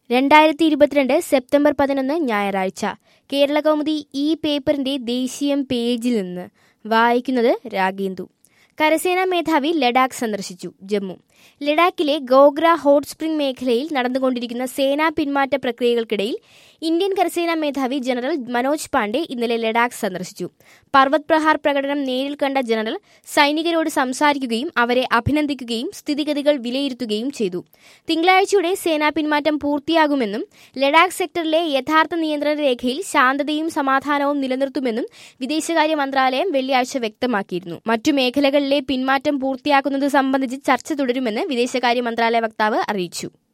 രണ്ടായിരത്തി ഇരുപത്തിരണ്ട് സെപ്റ്റംബർ പതിനൊന്ന് ഞായറാഴ്ച കേരളകൗമുദി ഈ പേപ്പറിന്റെ ദേശീയം പേജിൽ നിന്ന് വായിക്കുന്നത് രാഗേന്ദു കരസേനാ മേധാവി ലഡാക്ക് സന്ദർശിച്ചു ജമ്മു ലഡാക്കിലെ ഗോഗ്ര ഹോട്ട് സ്പ്രിംഗ് മേഖലയിൽ നടന്നുകൊണ്ടിരിക്കുന്ന സേനാ പിന്മാറ്റ പ്രക്രിയകൾക്കിടയിൽ ഇന്ത്യൻ കരസേനാ മേധാവി ജനറൽ മനോജ് പാണ്ഡെ ഇന്നലെ ലഡാക്ക് സന്ദർശിച്ചു പർവത് പ്രഹാർ പ്രകടനം നേരിൽ കണ്ട ജനറൽ സൈനികരോട് സംസാരിക്കുകയും അവരെ അഭിനന്ദിക്കുകയും സ്ഥിതിഗതികൾ വിലയിരുത്തുകയും ചെയ്തു തിങ്കളാഴ്ചയോടെ സേനാ പിന്മാറ്റം പൂർത്തിയാകുമെന്നും ലഡാക്ക് സെക്ടറിലെ യഥാർത്ഥ നിയന്ത്രണ രേഖയിൽ ശാന്തതയും സമാധാനവും നിലനിർത്തുമെന്നും വിദേശകാര്യ മന്ത്രാലയം വെള്ളിയാഴ്ച വ്യക്തമാക്കിയിരുന്നു മറ്റു മേഖലകളിലെ പിന്മാറ്റം പൂർത്തിയാക്കുന്നത് സംബന്ധിച്ച് ചർച്ച തുടരുമെന്ന് വിദേശകാര്യ മന്ത്രാലയ വക്താവ് അറിയിച്ചു